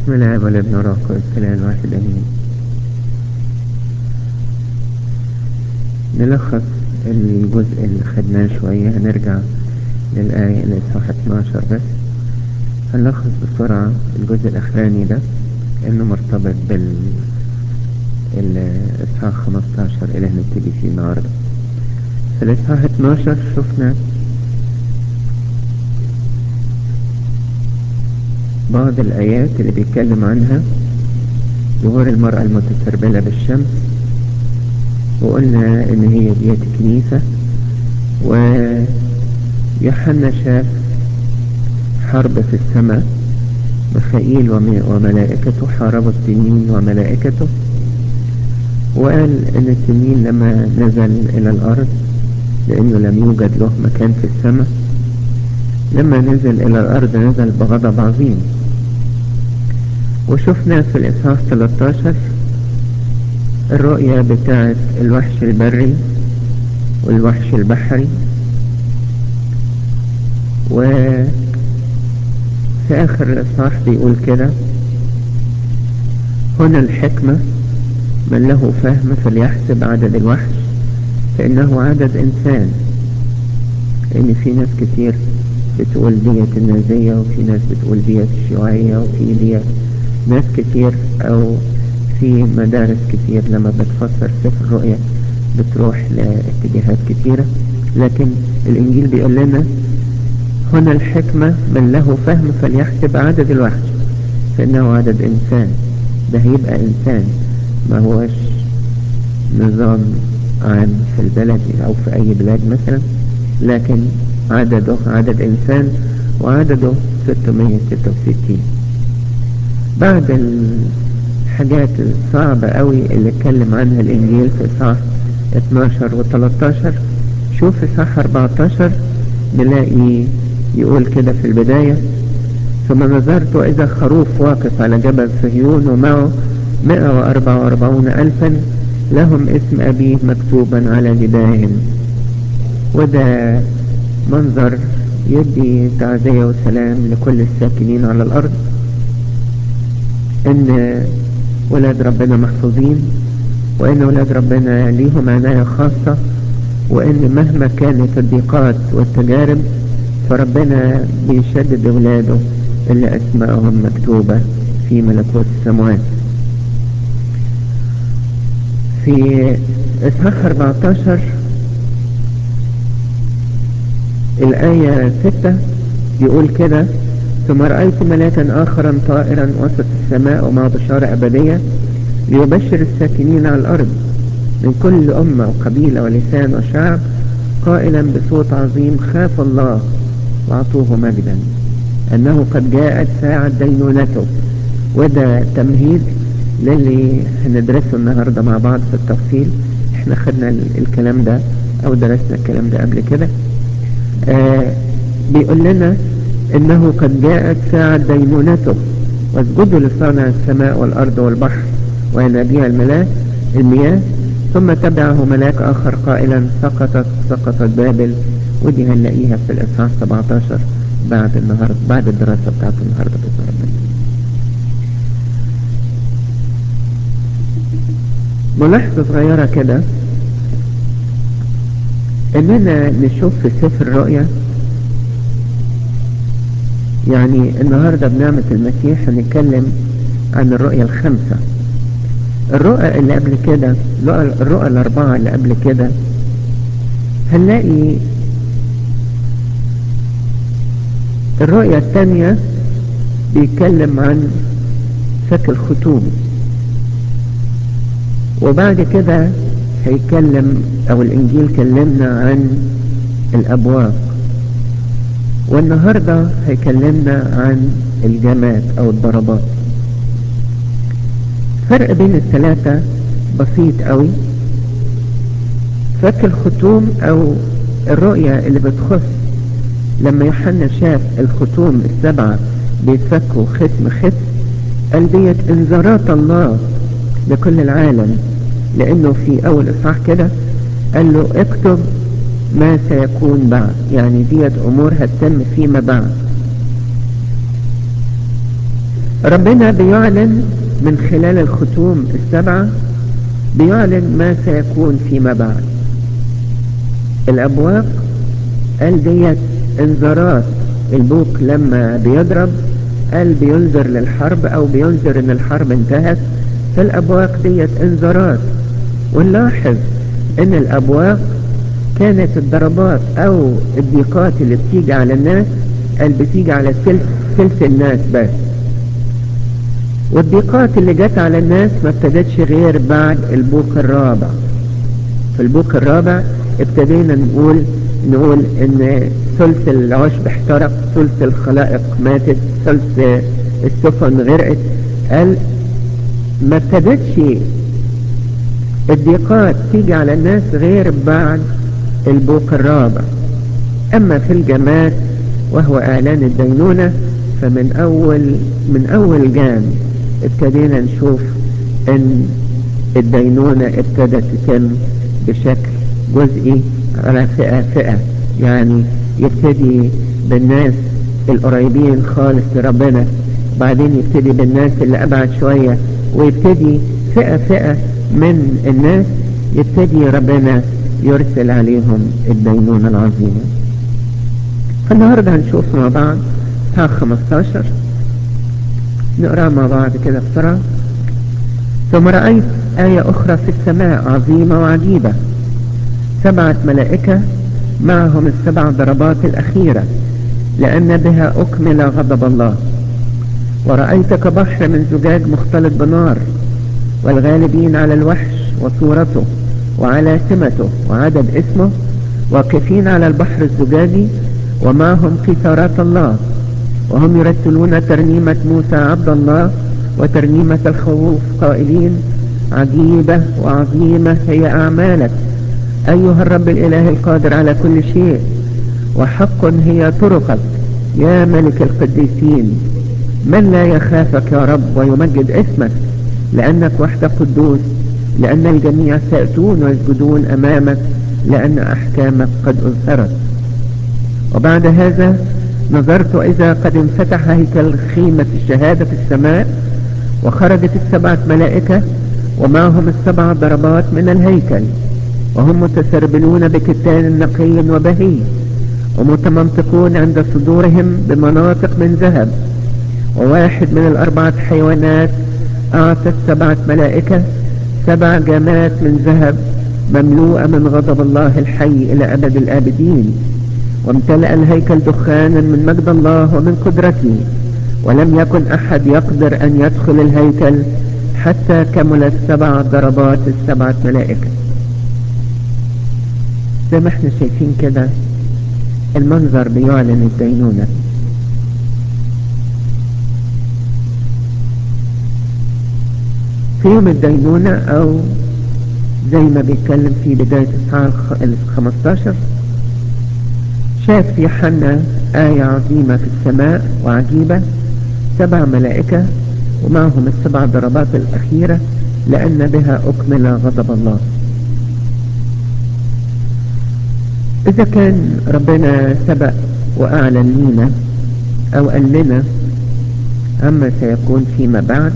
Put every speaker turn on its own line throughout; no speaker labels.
بسم الله والابن والروح القدس الآن واحد أمين نلخص الجزء اللي خدناه شوية هنرجع للآية الإصحاح 12 بس هنلخص بسرعة الجزء الأخراني ده إنه مرتبط بال الإصحاح 15 اللي هنبتدي فيه النهاردة في الإصحاح 12 شفنا بعض الآيات اللي بيتكلم عنها ظهور المرأة المتسربلة بالشمس وقلنا إن هي ديت الكنيسة ويوحنا شاف حرب في السماء ميخائيل وملائكته حاربوا التنين وملائكته وقال ان التنين لما نزل الى الارض لانه لم يوجد له مكان في السماء لما نزل الى الارض نزل بغضب عظيم وشفنا في الاصحاح 13 الرؤية بتاعت الوحش البري والوحش البحري وفي اخر الاصحاح بيقول كده هنا الحكمة من له فهم فليحسب عدد الوحش فإنه عدد إنسان لأن في ناس كتير بتقول ديت النازية وفي ناس بتقول ديت الشيوعية وفي ديت ناس كتير أو في مدارس كتير لما بتفسر سفر الرؤيا بتروح لاتجاهات كتيرة لكن الإنجيل بيقول لنا هنا الحكمة من له فهم فليحسب عدد الوحش فإنه عدد إنسان ده هيبقى إنسان ما هوش نظام عام في البلد او في اي بلاد مثلا لكن عدده عدد انسان وعدده 666 بعد الحاجات الصعبة قوي اللي اتكلم عنها الانجيل في اصحاح 12 و 13 شوف اصحاح 14 نلاقي يقول كده في البداية ثم نظرت واذا خروف واقف على جبل صهيون ومعه مئة وأربعة وأربعون ألفا لهم اسم أبيه مكتوبا على جباههم وده منظر يدي تعزية وسلام لكل الساكنين على الأرض إن ولاد ربنا محفوظين وإن ولاد ربنا ليهم عناية خاصة وإن مهما كانت الضيقات والتجارب فربنا بيشدد أولاده اللي أسمائهم مكتوبة في ملكوت السماوات في إصحاح 14 الآية 6 يقول كده ثم رأيت ملاكا آخرا طائرا وسط السماء ومع بشارة أبدية ليبشر الساكنين على الأرض من كل أمة وقبيلة ولسان وشعب قائلا بصوت عظيم خاف الله واعطوه مجدا أنه قد جاءت ساعة دينونته وده تمهيد للي هندرسه النهاردة مع بعض في التفصيل احنا خدنا الكلام ده او درسنا الكلام ده قبل كده آه بيقول لنا انه قد جاءت ساعة دينونته واسجدوا لصانع السماء والارض والبحر ويناديها الملاك المياه ثم تبعه ملاك اخر قائلا سقطت سقطت بابل ودي هنلاقيها في الاصحاح 17 بعد النهارده بعد الدراسة بتاعت النهارده بإذن ربنا ملاحظة صغيرة كده اننا نشوف في سفر الرؤيا يعني النهاردة بنعمة المسيح هنتكلم عن الرؤيا الخمسة الرؤى اللي قبل كده الرؤى الاربعة اللي قبل كده هنلاقي الرؤيا الثانية بيتكلم عن فك الختوم وبعد كده هيتكلم او الانجيل كلمنا عن الابواب والنهاردة هيكلمنا عن الجماد او الضربات فرق بين الثلاثة بسيط قوي فك الختوم او الرؤية اللي بتخص لما يوحنا شاف الختوم السبعة بيتفكوا ختم ختم قال ديت انذارات الله لكل العالم لانه في اول اصحاح كده قال له اكتب ما سيكون بعد يعني ديت امور هتتم فيما بعد ربنا بيعلن من خلال الختوم السبعة بيعلن ما سيكون فيما بعد الأبواق قال ديت انذارات البوق لما بيضرب قال بينذر للحرب او بينذر ان الحرب انتهت فالابواق ديت انذارات ونلاحظ ان الابواق كانت الضربات او الضيقات اللي بتيجي على الناس قال بتيجي على ثلث ثلث الناس بس والضيقات اللي جت على الناس ما ابتدتش غير بعد البوق الرابع في البوق الرابع ابتدينا نقول نقول ان ثلث العشب احترق ثلث الخلائق ماتت ثلث السفن غرقت قال ما ابتدتش الضيقات تيجي على الناس غير بعد البوق الرابع اما في الجماد وهو اعلان الدينونة فمن اول من اول جام ابتدينا نشوف ان الدينونة ابتدت تتم بشكل جزئي على فئة فئة يعني يبتدي بالناس القريبين خالص لربنا وبعدين يبتدي بالناس اللي أبعد شوية ويبتدي فئة فئة من الناس يبتدي ربنا يرسل عليهم الدينونة العظيمة فالنهاردة هنشوف مع بعض بتاع 15 نقرأ مع بعض كده بسرعة ثم رأيت آية أخرى في السماء عظيمة وعجيبة سبعة ملائكة معهم السبع ضربات الأخيرة لأن بها أكمل غضب الله ورأيت كبحر من زجاج مختلط بنار والغالبين على الوحش وصورته وعلى سمته وعدد اسمه واقفين على البحر الزجاجي ومعهم قيثارات الله وهم يرتلون ترنيمة موسى عبد الله وترنيمة الخوف قائلين عجيبة وعظيمة هي أعمالك أيها الرب الإله القادر على كل شيء وحق هي طرقك يا ملك القديسين من لا يخافك يا رب ويمجد اسمك لأنك وحدك قدوس لأن الجميع سيأتون ويسجدون أمامك لأن أحكامك قد أظهرت وبعد هذا نظرت إذا قد انفتح هيكل خيمة الشهادة في السماء وخرجت السبعة ملائكة ومعهم السبع ضربات من الهيكل وهم متسربلون بكتان نقي وبهي ومتمنطقون عند صدورهم بمناطق من ذهب وواحد من الأربعة حيوانات أعطى السبعة ملائكة سبع جامات من ذهب مملوءة من غضب الله الحي إلى أبد الآبدين وامتلأ الهيكل دخانا من مجد الله ومن قدرته ولم يكن أحد يقدر أن يدخل الهيكل حتى كملت سبع ضربات السبعة ملائكة زي ما احنا شايفين كده المنظر بيعلن الدينونة في يوم الدينونة او زي ما بيتكلم في بداية الساعة الخمستاشر شاف يوحنا آية عظيمة في السماء وعجيبة سبع ملائكة ومعهم السبع ضربات الأخيرة لأن بها أكمل غضب الله إذا كان ربنا سبق وأعلن لينا أو قال لنا عما سيكون فيما بعد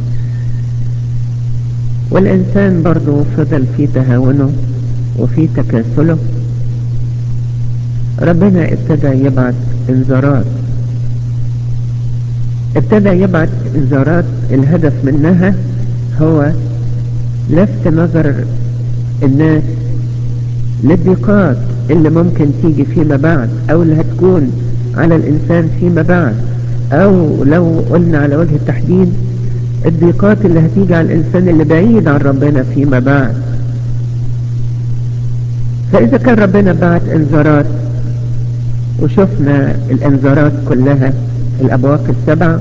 والإنسان برضه فضل في تهاونه وفي تكاسله ربنا ابتدى يبعث انذارات ابتدى يبعث انذارات الهدف منها هو لفت نظر الناس للضيقات اللي ممكن تيجي فيما بعد او اللي هتكون على الانسان فيما بعد او لو قلنا على وجه التحديد الضيقات اللي هتيجي على الانسان اللي بعيد عن ربنا فيما بعد فاذا كان ربنا بعت انذارات وشفنا الانذارات كلها الابواق السبع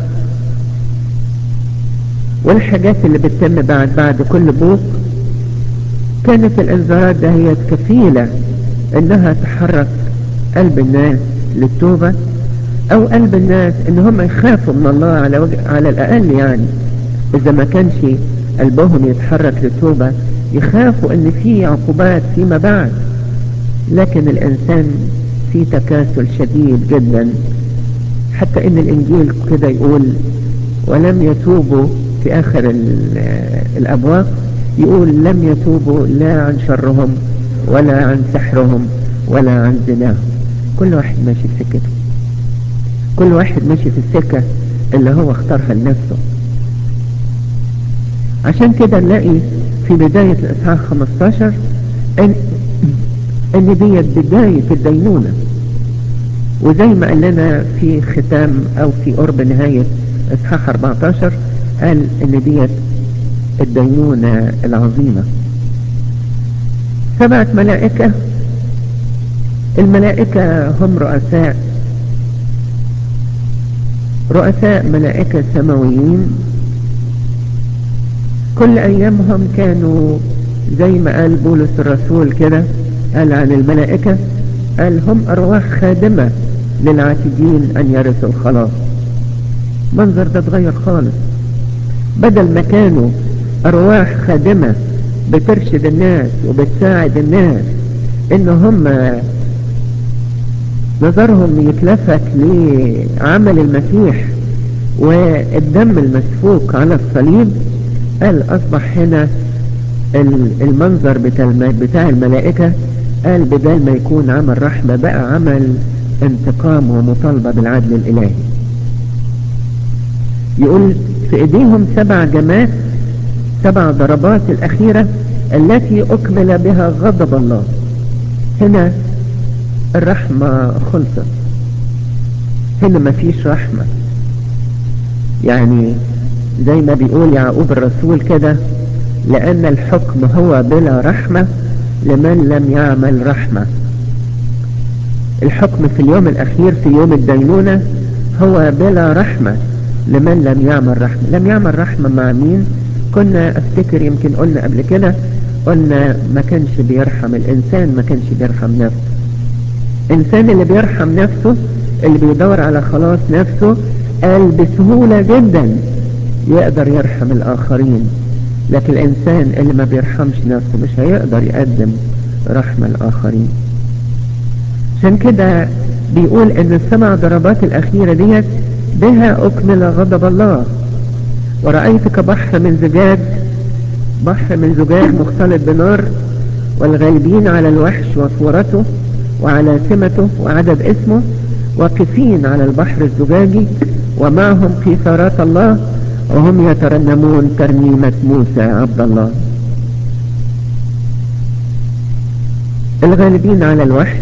والحاجات اللي بتتم بعد بعد كل بوق كانت الانذارات ده هي كفيلة انها تحرك قلب الناس للتوبة او قلب الناس ان هم يخافوا من الله على, وجه على الاقل يعني اذا ما كانش قلبهم يتحرك للتوبة يخافوا ان في عقوبات فيما بعد لكن الانسان في تكاسل شديد جدا حتى ان الانجيل كده يقول ولم يتوبوا في آخر الأبواب يقول لم يتوبوا لا عن شرهم ولا عن سحرهم ولا عن زناهم كل واحد ماشي في سكته كل واحد ماشي في السكة اللي هو اختارها لنفسه عشان كده نلاقي في بداية الإصحاح 15 إن إن ديت بداية الدينونة وزي ما قال لنا في ختام أو في قرب نهاية إصحاح 14 قال إن ديت الدينونة العظيمة سبعة ملائكة الملائكة هم رؤساء رؤساء ملائكة سماويين كل أيامهم كانوا زي ما قال بولس الرسول كده قال عن الملائكة قال هم أرواح خادمة للعاتدين أن يرثوا الخلاص منظر ده اتغير خالص بدل ما كانوا أرواح خادمة بترشد الناس وبتساعد الناس إن هم نظرهم يتلفت لعمل المسيح والدم المسفوك على الصليب قال أصبح هنا المنظر بتاع الملائكة قال بدل ما يكون عمل رحمة بقى عمل انتقام ومطالبة بالعدل الإلهي يقول في ايديهم سبع جمات سبع ضربات الأخيرة التي أكمل بها غضب الله هنا الرحمة خلصت هنا ما فيش رحمة يعني زي ما بيقول يعقوب الرسول كده لأن الحكم هو بلا رحمة لمن لم يعمل رحمة الحكم في اليوم الأخير في يوم الدينونة هو بلا رحمة لمن لم يعمل رحمة لم يعمل رحمة مع مين كنا افتكر يمكن قلنا قبل كده قلنا ما كانش بيرحم الإنسان ما كانش بيرحم نفسه الإنسان اللي بيرحم نفسه اللي بيدور على خلاص نفسه قال بسهولة جدا يقدر يرحم الآخرين لكن الإنسان اللي ما بيرحمش نفسه مش هيقدر يقدم رحمة الآخرين عشان كده بيقول ان السبع ضربات الأخيرة ديت بها أكمل غضب الله ورأيت كبحر من زجاج بحر من زجاج مختلط بنار والغالبين على الوحش وصورته وعلى سمته وعدد اسمه واقفين على البحر الزجاجي ومعهم قيثارات الله وهم يترنمون ترنيمة موسى عبد الله الغالبين على الوحش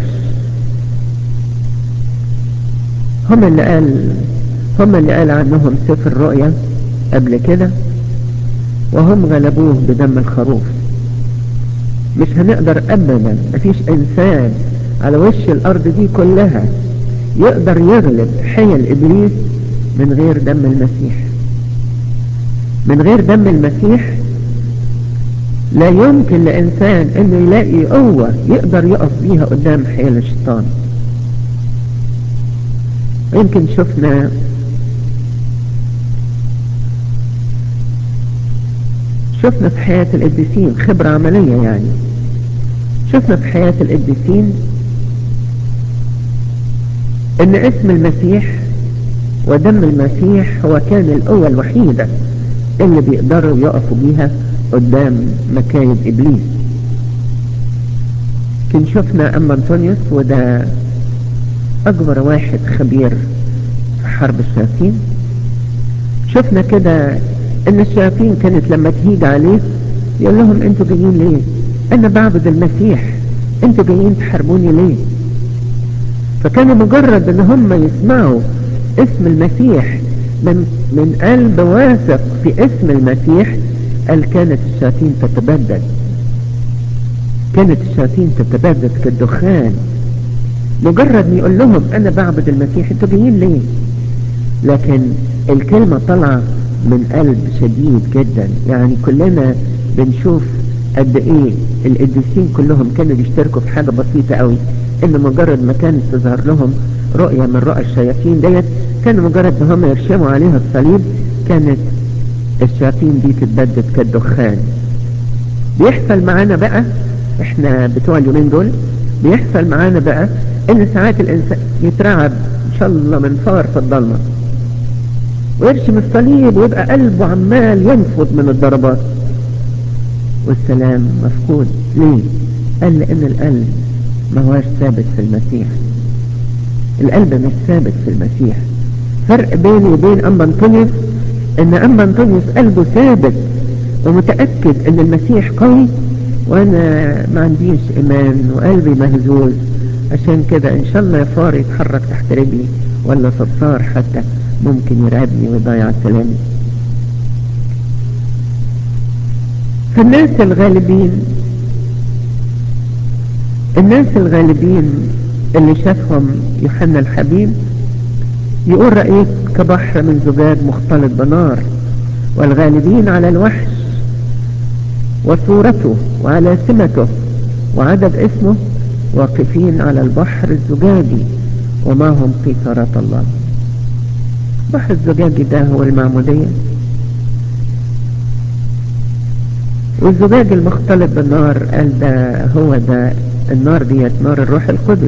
هم اللي قال هم اللي قال عنهم سفر الرؤيا قبل كده وهم غلبوه بدم الخروف مش هنقدر ابدا مفيش انسان على وش الارض دي كلها يقدر يغلب حيل ابليس من غير دم المسيح من غير دم المسيح لا يمكن لإنسان انه يلاقي قوة يقدر يقف بيها قدام حيل الشيطان يمكن شفنا شفنا في حياة القديسين خبرة عملية يعني شفنا في حياة القديسين ان اسم المسيح ودم المسيح هو كان القوة الوحيدة اللي بيقدروا يقفوا بيها قدام مكايد ابليس كن شفنا اما انطونيوس وده اكبر واحد خبير في حرب الشياطين شفنا كده ان الشياطين كانت لما تهيج عليه يقول لهم انتوا جايين ليه انا بعبد المسيح انتوا جايين تحاربوني ليه فكان مجرد ان هم يسمعوا اسم المسيح من, من قلب واثق في اسم المسيح قال كانت الشياطين تتبدد كانت الشياطين تتبدد كالدخان مجرد ما يقول لهم انا بعبد المسيح انتوا جايين ليه لكن الكلمة طالعة من قلب شديد جدا يعني كلنا بنشوف قد ايه القديسين كلهم كانوا بيشتركوا في حاجة بسيطة قوي ان مجرد ما كانت تظهر لهم رؤية من رؤى الشياطين ديت كان مجرد ما هم يرشموا عليها الصليب كانت الشياطين دي تتبدد كالدخان بيحصل معانا بقى احنا بتوع اليومين دول بيحصل معانا بقى ان ساعات الانسان يترعب ان شاء الله من فار في الضلمة ويرشم الصليب ويبقى قلبه عمال ينفض من الضربات والسلام مفقود ليه قال لان القلب ما هوش ثابت في المسيح القلب مش ثابت في المسيح فرق بيني وبين أما أنطونيوس ان أما أنطونيوس قلبه ثابت ومتأكد ان المسيح قوي وانا ما عنديش ايمان وقلبي مهزوز عشان كده ان شاء الله يفار يتحرك تحت رجلي ولا صرصار حتى ممكن يرعبني ويضيع سلامي فالناس الغالبين الناس الغالبين اللي شافهم يوحنا الحبيب يقول رأيت كبحر من زجاج مختلط بنار والغالبين على الوحش وصورته وعلى سمته وعدد اسمه واقفين على البحر الزجاجي وما هم في صلاة الله البحر الزجاجي ده هو المعمودية والزجاج المختلط بالنار قال ده هو ده النار ديت نار الروح القدس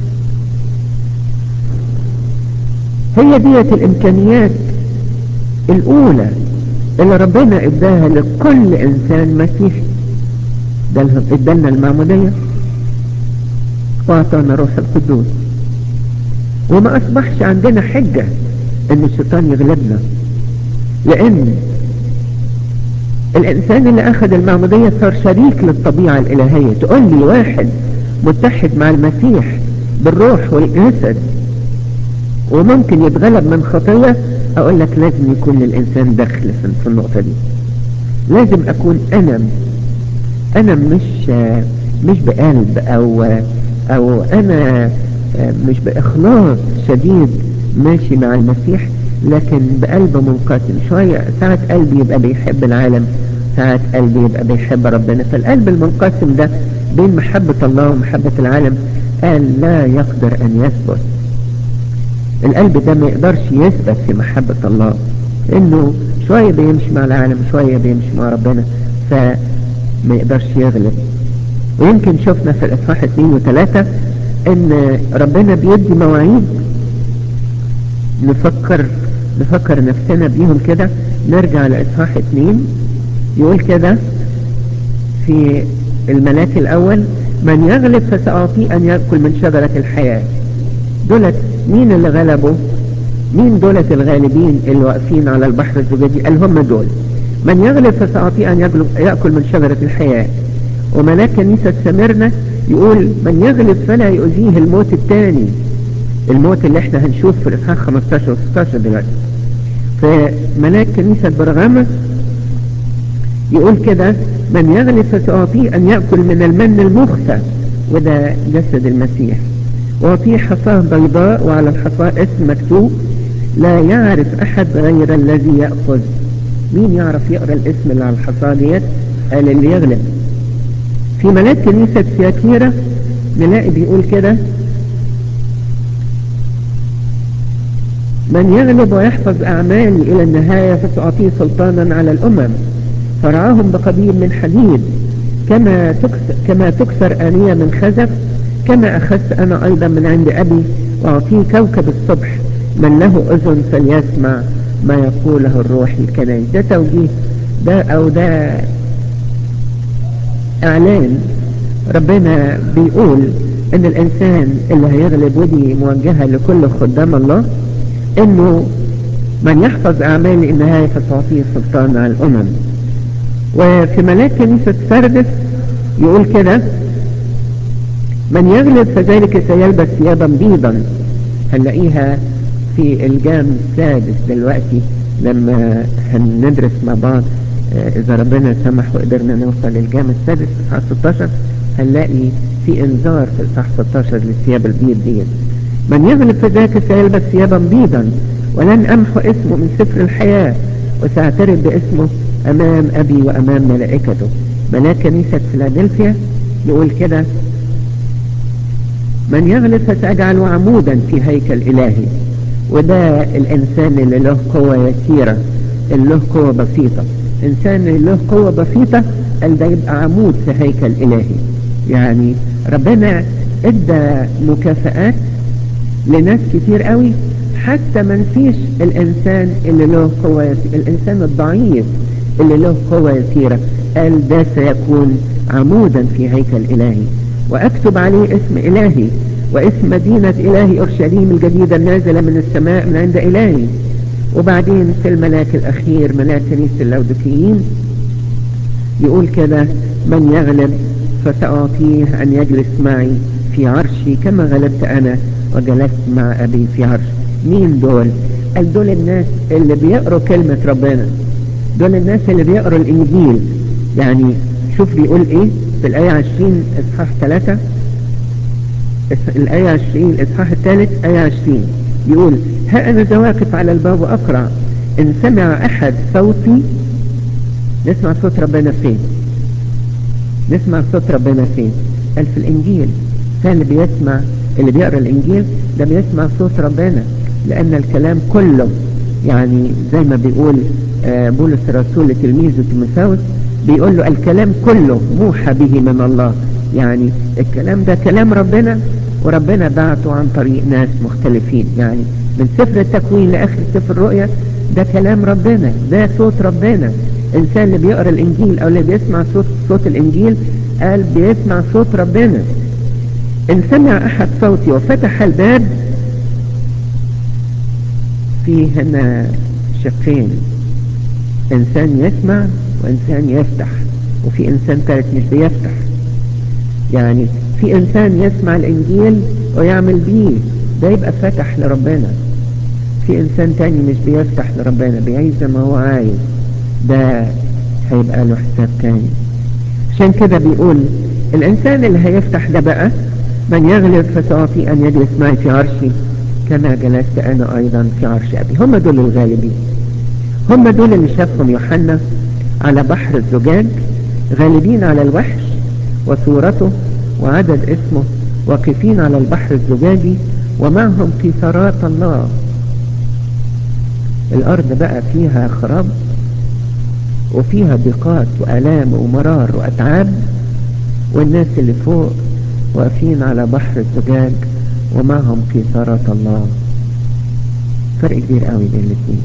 هي ديت الامكانيات الاولى اللي ربنا اداها لكل انسان مسيحي ادالنا المعمودية واعطانا روح القدوس وما اصبحش عندنا حجة ان الشيطان يغلبنا لان الانسان اللي اخذ المعمودية صار شريك للطبيعة الالهية تقول لي واحد متحد مع المسيح بالروح والجسد وممكن يتغلب من خطية اقول لك لازم يكون الانسان دخل في النقطة دي لازم اكون انا انا مش مش بقلب او او انا مش باخلاص شديد ماشي مع المسيح لكن بقلب منقسم شوية ساعة قلبي يبقى بيحب العالم ساعة قلبي يبقى بيحب ربنا فالقلب المنقسم ده بين محبة الله ومحبة العالم قال لا يقدر ان يثبت القلب ده ما يقدرش يثبت في محبة الله انه شوية بيمشي مع العالم شوية بيمشي مع ربنا فما يقدرش يغلب ويمكن شفنا في الاصحاح 2 و3 ان ربنا بيدي مواعيد نفكر نفكر نفسنا بيهم كده نرجع لإصحاح 2 يقول كده في الملاك الأول من يغلب فسأعطيه أن يأكل من شجرة الحياة دولت مين اللي غلبوا مين دولت الغالبين اللي واقفين على البحر الزجاجي قال هم دول من يغلب فسأعطيه أن يأكل من شجرة الحياة وملاك كنيسة سمرنا يقول من يغلب فلا يؤذيه الموت الثاني الموت اللي احنا هنشوف في الإصحاح 15 و 16 دلوقتي فملاك كنيسة برغامة يقول كده من يغلب فسأعطيه أن يأكل من المن المخفى وده جسد المسيح وأعطيه حصاه بيضاء وعلى الحصاة اسم مكتوب لا يعرف أحد غير الذي يأخذ مين يعرف يقرأ الاسم اللي على الحصاة ديت قال اللي يغلب في ملاك كنيسة سياكيرا نلاقي بيقول كده من يغلب ويحفظ أعمالي إلى النهاية فسأعطيه سلطانا على الأمم فرعاهم بقبيل من حديد كما تكسر, كما تكسر آنية من خزف كما أخذت أنا أيضا من عند أبي وأعطيه كوكب الصبح من له أذن فليسمع ما يقوله الروح الكنائي ده توجيه ده أو ده إعلان ربنا بيقول إن الإنسان اللي هيغلب ودي موجهة لكل خدام الله إنه من يحفظ أعمال النهاية فتعطيه سلطان على الأمم وفي ملاك كنيسة سردس يقول كده من يغلب فذلك سيلبس ثيابا بيضا هنلاقيها في الجام السادس دلوقتي لما هندرس مع بعض إذا ربنا سمح وقدرنا نوصل للجام السادس في إصحاح 16 هنلاقي في إنذار في إصحاح 16 للثياب البيض ديت من يغلب فذاك سيلبس ثيابا بيضا ولن أمحو اسمه من سفر الحياة وسأعترف باسمه أمام أبي وأمام ملائكته ملاك كنيسة فيلادلفيا يقول كده من يغلب فسأجعله عمودا في هيكل إلهي وده الإنسان اللي له قوة يسيرة اللي له قوة بسيطة إنسان اللي له قوة بسيطة قال ده يبقى عمود في هيكل إلهي يعني ربنا ادى مكافآت لناس كتير قوي حتى ما نسيش الإنسان اللي له قوة الإنسان الضعيف اللي له قوة يسيرة قال ده سيكون عمودا في هيكل إلهي وأكتب عليه اسم إلهي واسم مدينة إلهي أورشليم الجديدة النازلة من السماء من عند إلهي وبعدين في الملاك الأخير ملاك كنيسة اللودكيين يقول كده من يغلب فسأعطيه أن يجلس معي في عرشي كما غلبت أنا وجلست مع أبي في عرش مين دول قال دول الناس اللي بيقروا كلمة ربنا دول الناس اللي بيقروا الإنجيل يعني شوف بيقول إيه في الآية 20 إصحاح 3 الآية 20 الإصحاح الثالث آية 20 يقول ها أنا ذا واقف على الباب وأقرأ إن سمع أحد صوتي نسمع صوت ربنا فين نسمع صوت ربنا فين قال في الإنجيل ده اللي بيسمع اللي بيقرأ الإنجيل ده بيسمع صوت ربنا لأن الكلام كله يعني زي ما بيقول آه بولس الرسول لتلميذه تيموثاوس بيقول له الكلام كله موحى به من الله يعني الكلام ده كلام ربنا وربنا بعته عن طريق ناس مختلفين يعني من سفر التكوين لآخر سفر الرؤيا ده كلام ربنا ده صوت ربنا الإنسان اللي بيقرأ الإنجيل أو اللي بيسمع صوت, صوت الإنجيل قال بيسمع صوت ربنا إن سمع أحد صوتي وفتح الباب في هنا شقين إنسان يسمع وإنسان يفتح وفي إنسان ثالث مش بيفتح يعني في إنسان يسمع الإنجيل ويعمل بيه ده يبقى فتح لربنا في إنسان تاني مش بيفتح لربنا بيعيش زي ما هو عايز ده هيبقى له حساب تاني عشان كده بيقول الإنسان اللي هيفتح ده بقى من يغلب فسأعطي أن يجلس معي في عرشي كما جلست أنا أيضا في عرش أبي هم دول الغالبين هم دول اللي شافهم يوحنا على بحر الزجاج غالبين على الوحش وصورته وعدد اسمه واقفين على البحر الزجاجي ومعهم قيثارات الله الأرض بقى فيها خراب وفيها ضيقات وألام ومرار وأتعاب والناس اللي فوق واقفين على بحر الزجاج ومعهم قيثارات الله فرق كبير قوي بين الاثنين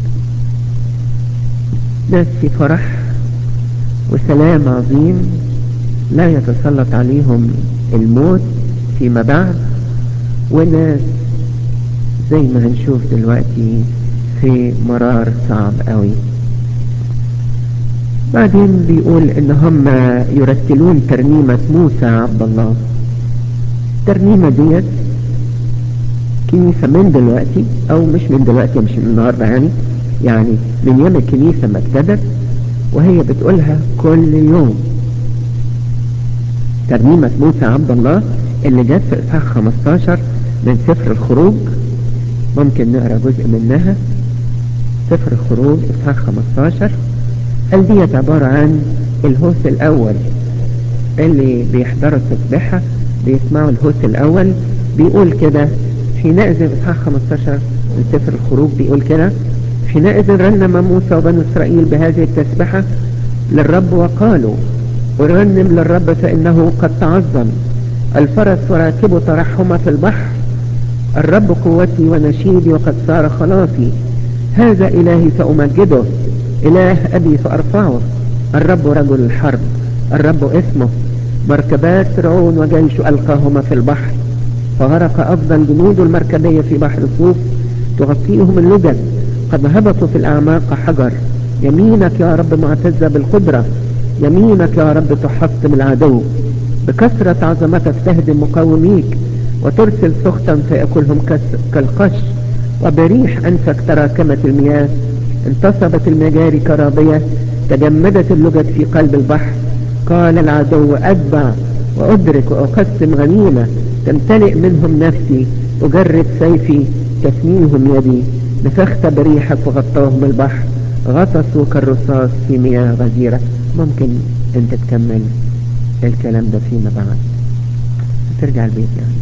ناس في فرح وسلام عظيم لا يتسلط عليهم الموت فيما بعد وناس زي ما هنشوف دلوقتي في مرار صعب قوي بعدين بيقول ان هم يرتلون ترنيمة موسى عبد الله الترنيمة ديت كنيسة من دلوقتي او مش من دلوقتي مش من النهاردة يعني يعني من يوم الكنيسة ما ابتدت وهي بتقولها كل يوم ترنيمة موسى عبد الله اللي جت في إصحاح 15 من سفر الخروج ممكن نقرأ جزء منها سفر الخروج إصحاح 15 قال ديت عبارة عن الهوس الأول اللي بيحضروا التسبيحة بيسمعوا الهوس الأول بيقول كده حينئذ إصحاح 15 من سفر الخروج بيقول كده حينئذ رنم موسى وبنو إسرائيل بهذه التسبحة للرب وقالوا ورنم للرب فإنه قد تعظم الفرس وراكبه ترحم في البحر الرب قوتي ونشيدي وقد صار خلاصي هذا إلهي فأمجده إله أبي فأرفعه الرب رجل الحرب الرب اسمه مركبات فرعون وجيش ألقاهما في البحر فغرق أفضل جنود المركبية في بحر صوف تغطيهم اللجج قد هبطوا في الأعماق حجر يمينك يا رب معتزة بالقدرة يمينك يا رب تحطم العدو بكثرة عظمتك تهدم مقاوميك وترسل سخطا فيأكلهم كالقش وبريح أنفك تراكمت المياه انتصبت المجاري كرابية تجمدت اللجج في قلب البحر قال العدو أتبع وأدرك وأقسم غنيمة تمتلئ منهم نفسي أجرب سيفي تثنيهم يدي نفخت بريحك وغطاهم البحر غطسوا كالرصاص في مياه غزيرة ممكن انت تكمل الكلام ده فيما بعد ترجع البيت يعني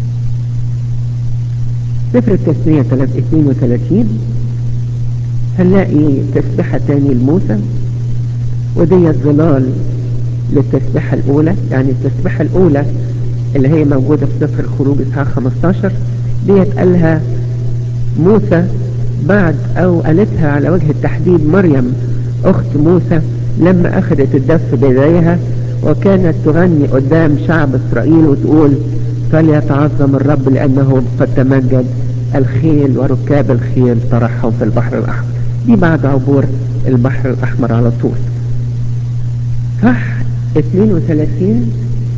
سفر التثنية 32 هنلاقي تسبحة تاني لموسى ودي الظلال للتسبحة الأولى يعني التسبحة الأولى اللي هي موجودة في سفر الخروج إصحاح 15 ديت قالها موسى بعد او قالتها على وجه التحديد مريم اخت موسى لما اخذت الدف بيديها وكانت تغني قدام شعب اسرائيل وتقول فليتعظم الرب لانه قد تمجد الخيل وركاب الخيل طرحهم في البحر الاحمر دي بعد عبور البحر الاحمر على طول صح 32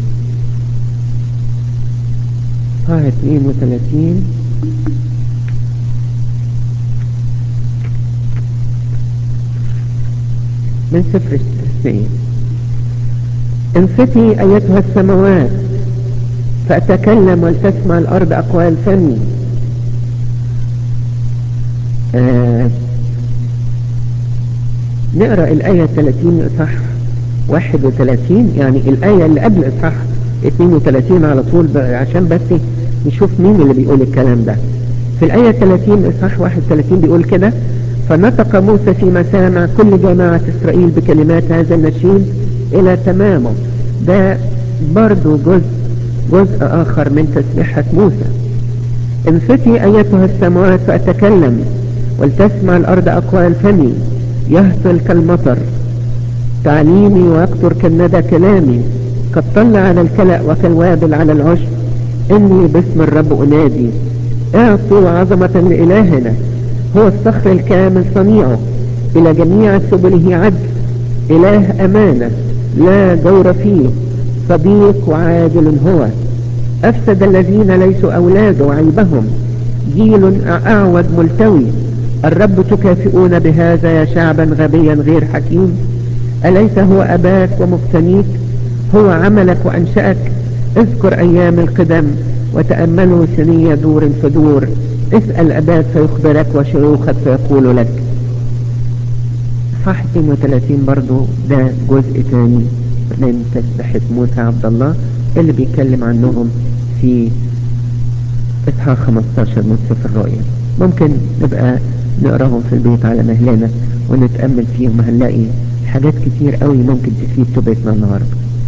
صح 32 من سفر التسنية انفتي ايتها السماوات فاتكلم ولتسمع الارض اقوال فمي آه نقرأ الآية 30 إصحاح 31 يعني الآية اللي قبل إصحاح 32 على طول عشان بس نشوف مين اللي بيقول الكلام ده في الآية 30 إصحاح 31 بيقول كده فنطق موسى في مسامع كل جماعة إسرائيل بكلمات هذا النشيد إلى تمامه ده برضو جزء جزء آخر من تسبيحة موسى انفتي أيتها السماوات فأتكلم ولتسمع الأرض أقوال فمي يهطل كالمطر تعليمي ويقطر كالندى كلامي قد طل على الكلأ وكالوابل على العشب إني باسم الرب أنادي اعطوا عظمة لإلهنا هو الصخر الكامل صنيعه إلى جميع سبله عدل إله أمانة لا دور فيه صديق وعادل هو أفسد الذين ليسوا أولاد وعيبهم جيل أعود ملتوي الرب تكافئون بهذا يا شعبا غبيا غير حكيم أليس هو أباك ومقتنيك هو عملك وأنشأك اذكر أيام القدم وتأملوا سنية دور فدور اسأل أباك فيخبرك وشيوخك فيقول لك صح 32 برضو ده جزء تاني من تسبحة موسى عبد الله اللي بيتكلم عنهم في اصحاح 15 من سفر الرؤيا ممكن نبقى نقراهم في البيت على مهلنا ونتأمل فيهم هنلاقي حاجات كتير قوي ممكن تفيد توبتنا النهاردة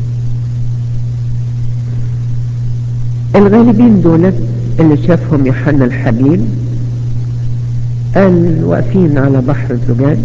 الغالبين دولت اللي شافهم يوحنا الحبيب قال واقفين على بحر الزجاج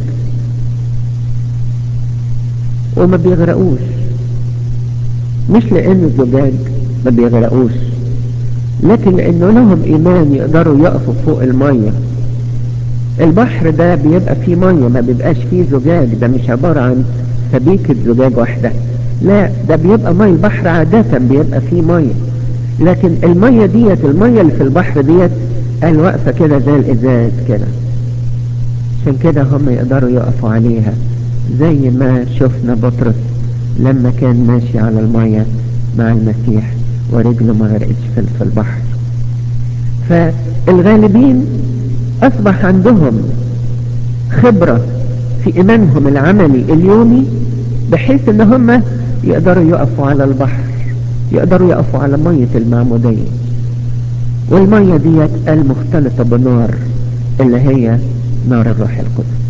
وما بيغرقوش مش لان الزجاج ما بيغرقوش لكن لانه لهم ايمان يقدروا يقفوا فوق المية البحر ده بيبقى فيه مية ما بيبقاش فيه زجاج ده مش عبارة عن سبيكة زجاج واحدة لا ده بيبقى مية البحر عادة بيبقى فيه مية لكن المية ديت المية اللي في البحر ديت قال واقفة كده زي الازاز كده عشان كده هم يقدروا يقفوا عليها زي ما شفنا بطرس لما كان ماشي على المية مع المسيح ورجله ما غرقتش في البحر فالغالبين اصبح عندهم خبرة في ايمانهم العملي اليومي بحيث ان هم يقدروا يقفوا على البحر يقدروا يقفوا على مية المعمودية والمية ديت المختلطة بنار اللي هي نار الروح القدس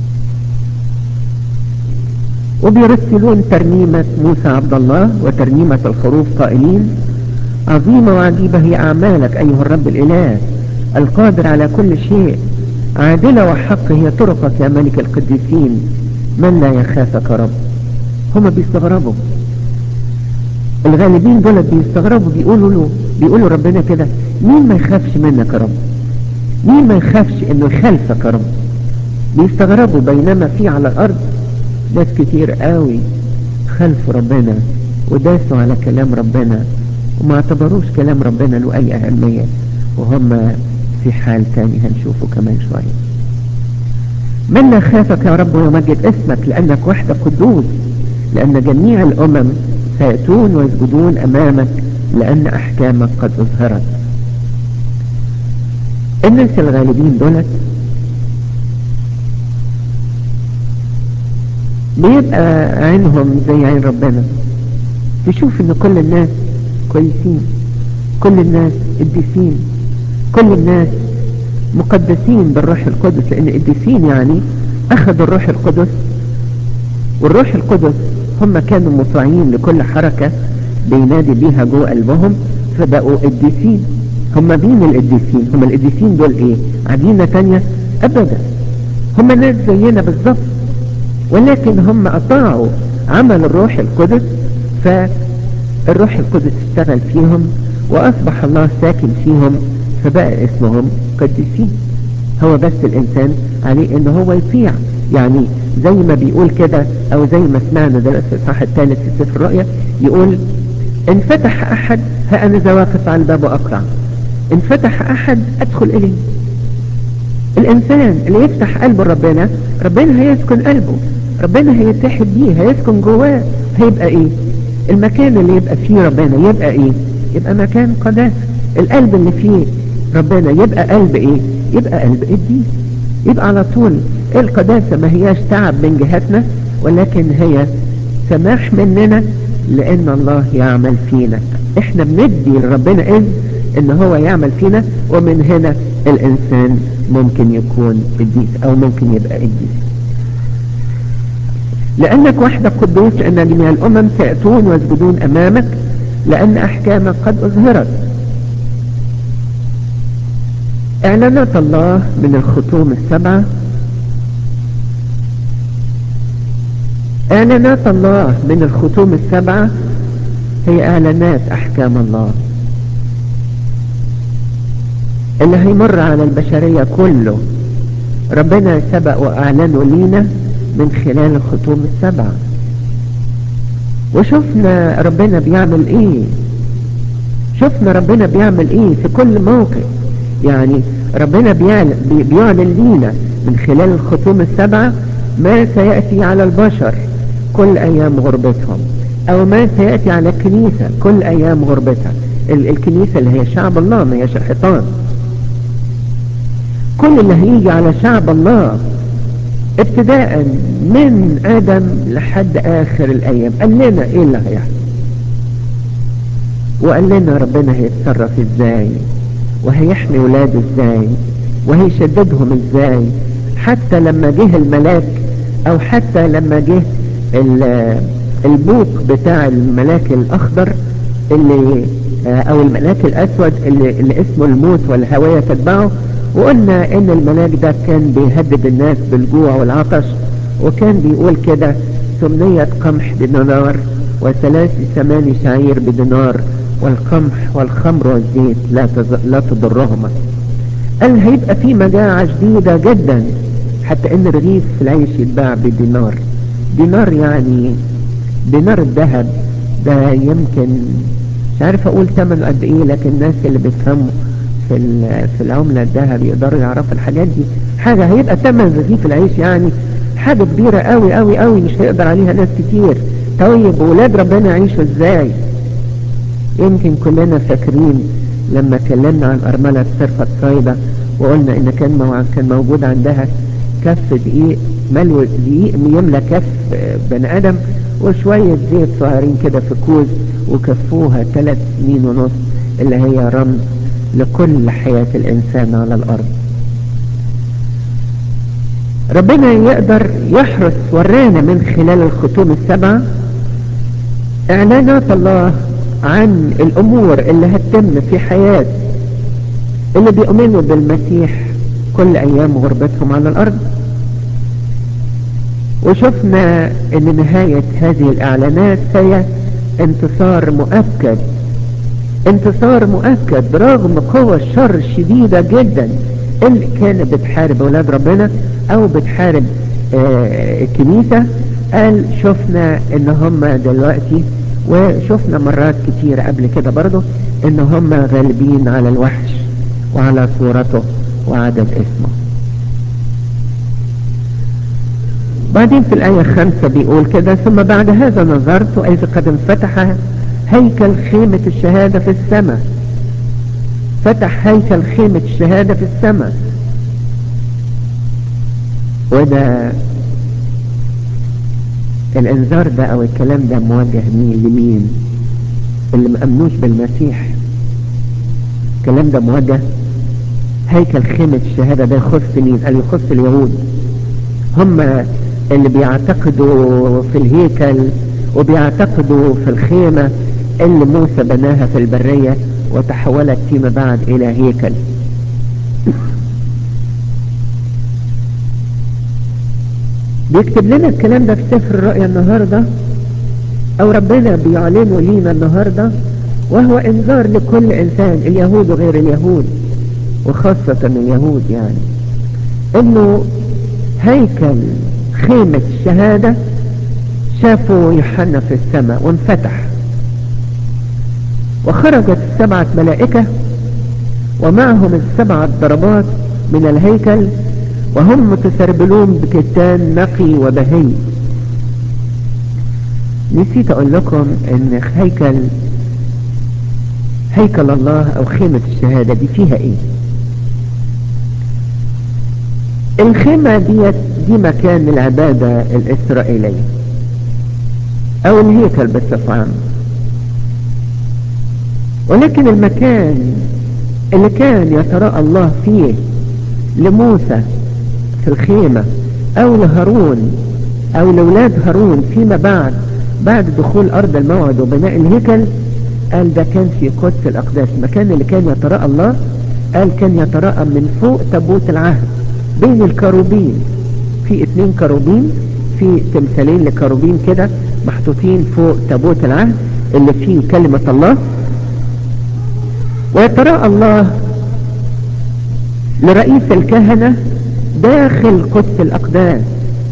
وبيرسلون ترنيمة موسى عبد الله وترنيمة الخروف قائلين عظيمة وعجيبة هي أعمالك أيها الرب الإله القادر على كل شيء عادلة وحق هي طرقك يا ملك القديسين من لا يخافك رب هما بيستغربوا الغالبين دول بيستغربوا بيقولوا له بيقولوا ربنا كده مين ما يخافش منك يا رب مين ما يخافش انه يخالفك يا رب بيستغربوا بينما في على الارض ناس كتير قوي خلفوا ربنا وداسوا على كلام ربنا وما اعتبروش كلام ربنا له اي اهمية وهم في حال تاني هنشوفه كمان شوية من لا خافك يا رب ويمجد اسمك لانك وحدك قدوس لان جميع الامم سيأتون ويسجدون امامك لان احكامك قد اظهرت الناس الغالبين دولت بيبقى عينهم زي عين ربنا تشوف ان كل الناس كويسين كل الناس قديسين كل الناس مقدسين بالروح القدس لان قديسين يعني اخذوا الروح القدس والروح القدس هم كانوا مطيعين لكل حركة بينادي بيها جوه قلبهم فبقوا قديسين هم مين القديسين هم القديسين دول ايه عجينة تانية ابدا هم ناس زينا بالظبط ولكن هم اطاعوا عمل الروح القدس فالروح القدس اشتغل فيهم واصبح الله ساكن فيهم فبقى اسمهم قديسين هو بس الانسان عليه ان هو يطيع يعني زي ما بيقول كده او زي ما سمعنا دلوقتي في الصح الثالث في سفر الرؤيا يقول ان فتح احد ها انا ذا واقف على الباب واقرع ان فتح احد ادخل اليه الانسان اللي يفتح قلبه ربنا ربنا هيسكن قلبه ربنا هيتحد بيه هيسكن جواه هيبقى ايه المكان اللي يبقى فيه ربنا يبقى ايه يبقى مكان قداسة القلب اللي فيه ربنا يبقى قلب ايه يبقى قلب الدين يبقى على طول القداسة ما هياش تعب من جهتنا ولكن هي سماح مننا لان الله يعمل فينا احنا بندي لربنا اذن ان هو يعمل فينا ومن هنا الانسان ممكن يكون قديس او ممكن يبقى قديس لانك وحدك قدوس لان جميع الامم سيأتون ويسجدون امامك لان احكامك قد اظهرت اعلانات الله من الختوم السبعة اعلانات الله من الختوم السبعة هي اعلانات احكام الله اللي هيمر على البشرية كله ربنا سبق واعلنه لينا من خلال الختوم السبعة وشفنا ربنا بيعمل ايه شفنا ربنا بيعمل ايه في كل موقف يعني ربنا بيعلن, بيعلن لينا من خلال الختوم السبعة ما سيأتي على البشر كل ايام غربتهم او ما سيأتي على الكنيسة كل ايام غربتها الكنيسة اللي هي شعب الله ما هيش الحيطان كل اللي هيجي على شعب الله ابتداء من ادم لحد اخر الايام قال لنا ايه اللي هيحصل وقال لنا ربنا هيتصرف ازاي وهيحمي ولاده ازاي وهيشددهم ازاي حتى لما جه الملاك او حتى لما جه البوق بتاع الملاك الاخضر اللي او الملاك الاسود اللي, اللي اسمه الموت والهوية تتبعه وقلنا ان الملاك ده كان بيهدد الناس بالجوع والعطش وكان بيقول كده ثمنية قمح بدينار وثلاث ثماني شعير بدينار والقمح والخمر والزيت لا, تز... لا تضرهما قال هيبقى في مجاعة شديدة جدا حتى ان رغيف في العيش يتباع بدينار دينار يعني دينار الذهب ده يمكن مش عارف اقول ثمنه قد ايه لكن الناس اللي بيفهموا في في العملة الذهب يقدروا يعرفوا الحاجات دي حاجة هيبقى ثمن رغيف العيش يعني حاجة كبيرة قوي قوي قوي مش هيقدر عليها ناس كتير طيب ولاد ربنا يعيشوا ازاي يمكن كلنا فاكرين لما اتكلمنا عن أرملة صرفة صيدة وقلنا ان كان مو... كان موجود عندها كف دقيق ملو دقيق يملى كف بني ادم وشوية زيت صغيرين كده في كوز وكفوها ثلاث سنين ونص اللي هي رمز لكل حياة الانسان على الارض ربنا يقدر يحرص ورانا من خلال الختوم السبعة اعلانات الله عن الامور اللي هتتم في حياة اللي بيؤمنوا بالمسيح كل ايام غربتهم على الارض وشفنا ان نهاية هذه الاعلانات هي انتصار مؤكد انتصار مؤكد رغم قوة الشر الشديدة جدا اللي كانت بتحارب اولاد ربنا او بتحارب آه الكنيسة قال شفنا ان هم دلوقتي وشفنا مرات كتير قبل كده برضو ان هم غالبين على الوحش وعلى صورته وعدد اسمه بعدين في الآية خمسة بيقول كده ثم بعد هذا نظرت إذ قد انفتح هيكل خيمة الشهادة في السماء فتح هيكل خيمة الشهادة في السماء وده الانذار ده او الكلام ده موجه مين لمين اللي مأمنوش بالمسيح الكلام ده موجه هيكل خيمة الشهادة ده يخص مين قال يخص اليهود هم اللي بيعتقدوا في الهيكل وبيعتقدوا في الخيمة اللي موسى بناها في البرية وتحولت فيما بعد الى هيكل بيكتب لنا الكلام ده في سفر الرؤيا النهاردة او ربنا بيعلنه لينا النهاردة وهو انذار لكل انسان اليهود وغير اليهود وخاصة اليهود يعني انه هيكل خيمة الشهادة شافوا يوحنا في السماء وانفتح وخرجت السبعة ملائكة ومعهم السبعة ضربات من الهيكل وهم متسربلون بكتان نقي وبهي نسيت اقول لكم ان هيكل هيكل الله او خيمة الشهادة دي فيها ايه الخيمة دي, دي مكان العبادة الاسرائيلية او الهيكل بصفة عامة ولكن المكان اللي كان يتراءى الله فيه لموسى في الخيمة او لهارون او لولاد هارون فيما بعد بعد دخول ارض الموعد وبناء الهيكل قال ده كان في قدس الاقداس المكان اللي كان يتراءى الله قال كان يتراءى من فوق تابوت العهد بين الكروبين في اتنين كروبين في تمثالين لكروبين كده محطوطين فوق تابوت العهد اللي فيه كلمة الله ويتراءى الله لرئيس الكهنة داخل قدس الأقداس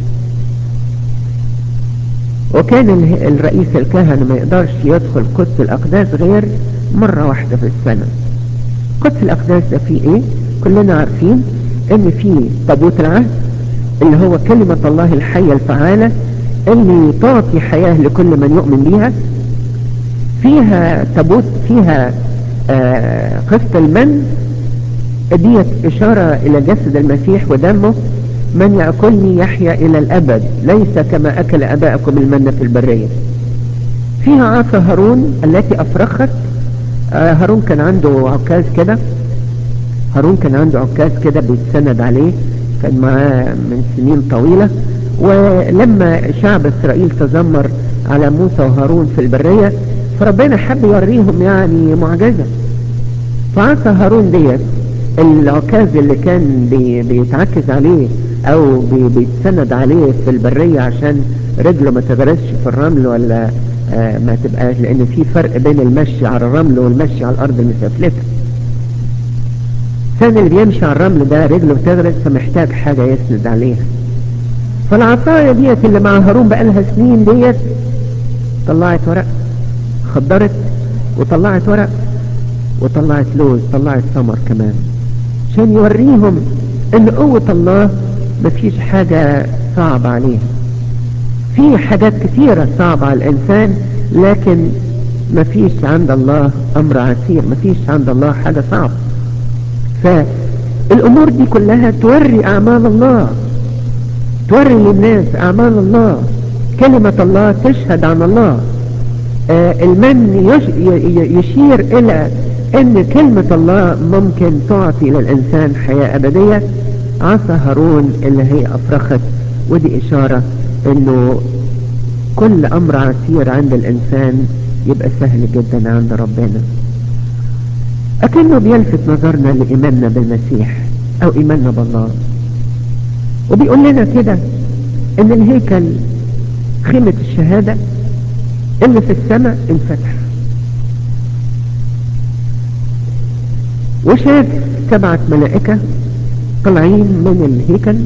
وكان الرئيس الكهنة ما يقدرش يدخل قدس الأقداس غير مرة واحدة في السنة قدس الأقداس ده فيه ايه كلنا عارفين ان فيه تابوت العهد اللي هو كلمة الله الحية الفعالة اللي تعطي حياة لكل من يؤمن بيها فيها تابوت فيها آه قسط المن ديت إشارة إلى جسد المسيح ودمه من يأكلني يحيا إلى الأبد ليس كما أكل أباءكم المن في البرية فيها عصا هارون التي أفرخت آه هارون كان عنده عكاز كده هارون كان عنده عكاز كده بيتسند عليه كان معاه من سنين طويلة ولما شعب إسرائيل تذمر على موسى وهارون في البرية فربنا حب يوريهم يعني معجزة فعصا هارون ديت العكاز اللي كان بي بيتعكز عليه او بي بيتسند عليه في البرية عشان رجله ما تغرسش في الرمل ولا آه ما تبقاش لان في فرق بين المشي على الرمل والمشي على الارض المسفلتة الانسان اللي بيمشي على الرمل ده رجله بتغرس فمحتاج حاجة يسند عليها فالعصاية ديت اللي مع هارون بقالها سنين ديت طلعت ورق خضرت وطلعت ورق وطلعت لوز طلعت ثمر كمان عشان يوريهم ان قوة الله مفيش حاجة صعبة عليها في حاجات كثيرة صعبة على الانسان لكن مفيش عند الله امر عسير مفيش عند الله حاجة صعبة فالامور دي كلها توري اعمال الله توري للناس اعمال الله كلمة الله تشهد عن الله آه المن يش يشير الى ان كلمة الله ممكن تعطي للانسان حياة ابدية عصا هارون اللي هي افرخت ودي اشارة انه كل امر عسير عند الانسان يبقى سهل جدا عند ربنا اكنه بيلفت نظرنا لايماننا بالمسيح او ايماننا بالله وبيقول لنا كده ان الهيكل خيمة الشهادة اللي في السماء انفتح وشاف سبعة ملائكة طالعين من الهيكل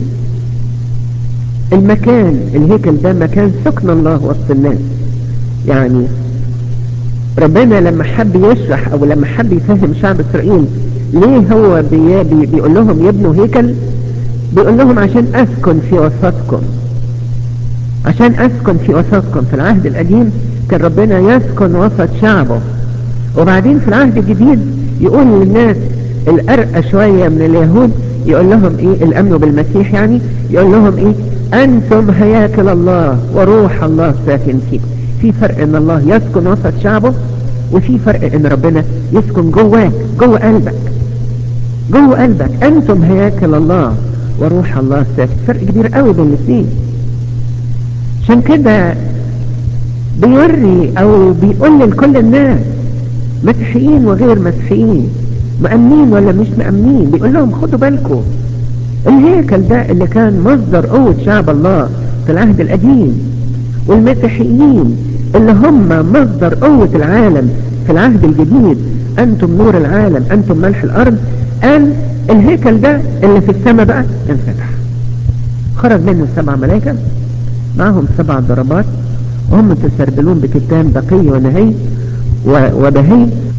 المكان الهيكل ده مكان سكن الله وسط الناس يعني ربنا لما حب يشرح او لما حب يفهم شعب اسرائيل ليه هو بي بي بيقول لهم يبنوا هيكل بيقول لهم عشان اسكن في وسطكم عشان اسكن في وسطكم في العهد القديم كان ربنا يسكن وسط شعبه وبعدين في العهد الجديد يقول للناس الارقى شوية من اليهود يقول لهم ايه الامن بالمسيح يعني يقول لهم ايه انتم هياكل الله وروح الله ساكن فيكم في فرق ان الله يسكن وسط شعبه وفي فرق ان ربنا يسكن جواك جوه قلبك جوه قلبك انتم هياكل الله وروح الله ساكن فرق كبير قوي بين الاثنين عشان كده بيوري او بيقول لكل الناس مسيحيين وغير مسيحيين مأمنين ولا مش مأمنين بيقول لهم خدوا بالكم الهيكل ده اللي كان مصدر قوة شعب الله في العهد القديم والمسيحيين اللي هم مصدر قوة العالم في العهد الجديد أنتم نور العالم أنتم ملح الأرض قال الهيكل ده اللي في السماء بقى انفتح خرج منه السبع ملائكة معهم سبع ضربات وهم تسربلون بكتان بقي ونهي وبهي